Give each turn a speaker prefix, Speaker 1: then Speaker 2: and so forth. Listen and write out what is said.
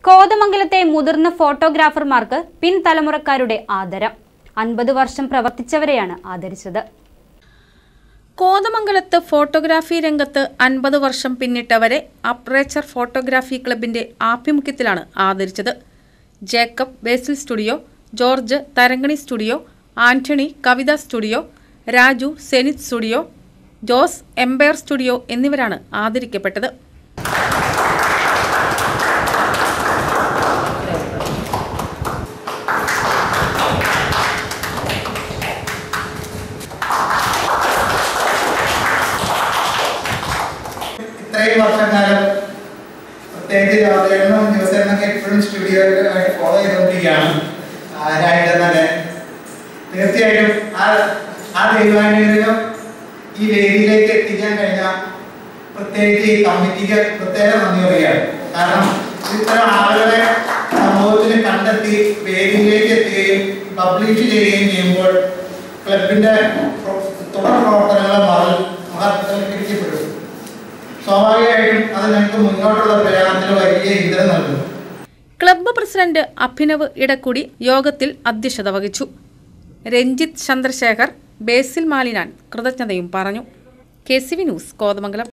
Speaker 1: കോതമംഗലത്തെ മുതിർന്ന ഫോട്ടോഗ്രാഫർമാർക്ക് പിൻതലമുറക്കാരുടെ ആദരം അൻപത് വർഷം പ്രവർത്തിച്ചവരെയാണ് ആദരിച്ചത്
Speaker 2: കോതമംഗലത്ത് ഫോട്ടോഗ്രാഫി രംഗത്ത് അൻപത് വർഷം പിന്നിട്ടവരെ അപ്രേച്ചർ ഫോട്ടോഗ്രാഫി ക്ലബിന്റെ ആഭിമുഖ്യത്തിലാണ് ആദരിച്ചത് Jacob Basil studio George Tharangini studio Antony Kavitha studio Raju Zenith studio Jose Empire studio എന്നിവരാണ് ആദരിക്കപ്പെട്ടത്
Speaker 3: ഇത്രയും വർഷക്കാലം പ്രത്യേകിച്ച് ജോർജേട്ടനും ജോസേട്ടനൊക്കെ എപ്പോഴും സ്റ്റുഡിയോയിലായിട്ട് ഫോളോ ചെയ്തുകൊണ്ടിരിക്കുകയാണ് ആരായിട്ട് തന്നെ തീർച്ചയായിട്ടും ആ ആ ദൈവാനുഗ്രഹം ഈ വേദിയിലേക്ക് എത്തിക്കാൻ കഴിഞ്ഞ പ്രത്യേകിച്ച് ഈ കമ്മിറ്റിക്ക് പ്രത്യേക നന്ദി പറയുകയാണ് കാരണം ഇത്തരം ആളുകളെ സമൂഹത്തിൽ കണ്ടെത്തി വേദിയിലേക്ക് എത്തുകയും പബ്ലിഷ് ചെയ്യുകയും ചെയ്യുമ്പോൾ ക്ലബിന്റെ പ്രോ- തുടർ പ്രവർത്തനങ്ങളെ മറൽ മഹത്വവൽക്കരിക്കപ്പെടും സ്വാഭാവികമായിട്ടും അത് ഞങ്ങൾക്ക് മുന്നോട്ടുള്ള പ്രയാണത്തിന് വലിയ ഇന്ധനം നൽകും
Speaker 2: ക്ലബ്ബ് പ്രസിഡന്റ് അഭിനവ് ഇടക്കുടി യോഗത്തിൽ അധ്യക്ഷത വഹിച്ചു രഞ്ജിത്ത് ചന്ദ്രശേഖർ ബേസിൽ മാലിനാൻ കൃതജ്ഞതയും പറഞ്ഞു K C V news Kothamangalam